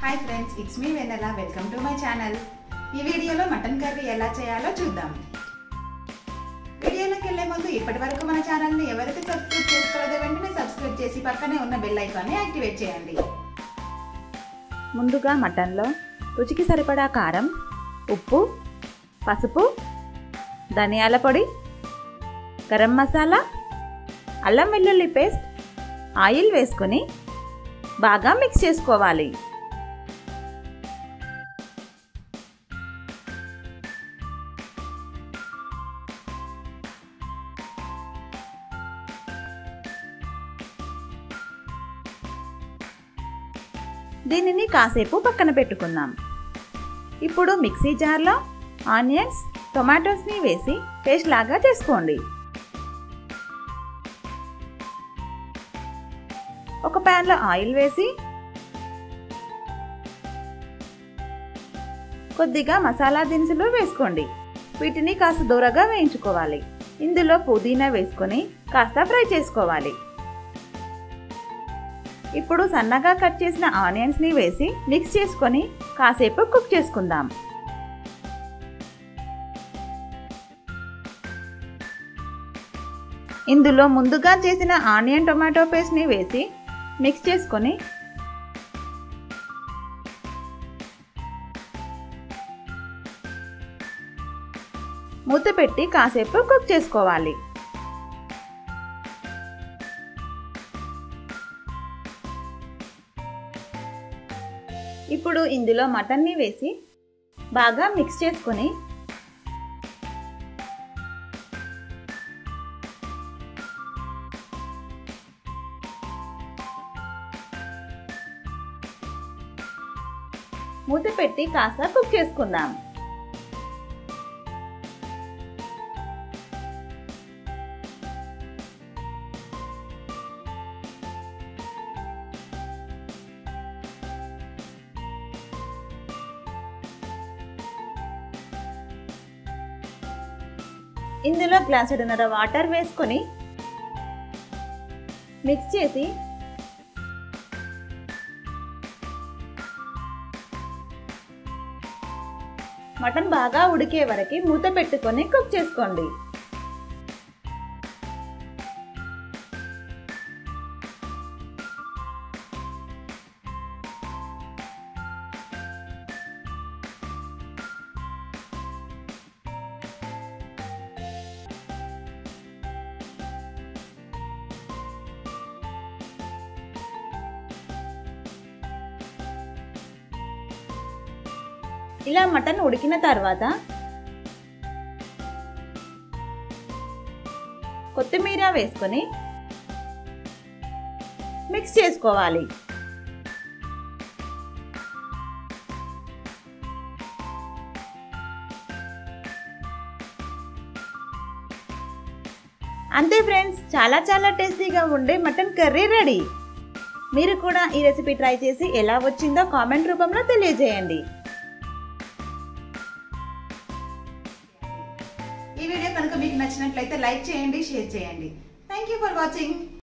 hi friends it's me Vennela welcome to my channel ఈ వీడియోలో mutton curry ఎలా చేయాలో చూద్దాం వీడియోలోకి వెళ్ళే ముందు ఇప్పటి వరకు మన ఛానల్ని ఎవరైతే సబ్స్క్రైబ్ చేసుకోలేదో వెంటనే సబ్స్క్రైబ్ చేసి పక్కనే ఉన్న బెల్ ఐకాన్ని యాక్టివేట్ చేయండి ముందుగా మటన్లో రుచికి సరిపడా కారం ఉప్పు పసుపు ధనియాల పొడి గరం మసాలా అల్లం వెల్లుల్లి పేస్ట్ ఆయిల్ వేసుకొని బాగా మిక్స్ చేసుకోవాలి దీనిని కాసేపు పక్కన పెట్టుకుందాం ఇప్పుడు మిక్సీ జార్లో ఆనియన్స్ టొమాటోస్ని వేసి పేస్ట్ లాగా చేసుకోండి ఒక ప్యాన్లో ఆయిల్ వేసి కొద్దిగా మసాలా దినుసులు వేసుకోండి వీటిని కాస్త దూరగా వేయించుకోవాలి ఇందులో పుదీనా వేసుకొని కాస్త ఫ్రై చేసుకోవాలి ఇప్పుడు సన్నగా కట్ చేసిన ఆనియన్స్ని వేసి మిక్స్ చేసుకొని కాసేపు కుక్ చేసుకుందాం ఇందులో ముందుగా చేసిన ఆనియన్ టొమాటో పేస్ట్ని వేసి మిక్స్ చేసుకొని మూత పెట్టి కాసేపు కుక్ చేసుకోవాలి ఇప్పుడు ఇందులో మటన్ని వేసి బాగా మిక్స్ చేసుకొని మూత పెట్టి కాస్త కుక్ చేసుకుందాం ఇందులో గ్లాసుడున్నర వాటర్ వేసుకొని మిక్స్ చేసి మటన్ బాగా ఉడికే వరకు మూత పెట్టుకొని కుక్ చేసుకోండి ఇలా మటన్ ఉడికిన తర్వాత కొత్తిమీర వేసుకొని మిక్స్ చేసుకోవాలి అంతే ఫ్రెండ్స్ చాలా చాలా టేస్టీగా ఉండే మటన్ కర్రీ రెడీ మీరు కూడా ఈ రెసిపీ ట్రై చేసి ఎలా వచ్చిందో కామెంట్ రూపంలో తెలియజేయండి ఈ వీడియో కనుక మీకు నచ్చినట్లయితే లైక్ చేయండి షేర్ చేయండి థ్యాంక్ యూ ఫర్ వాచింగ్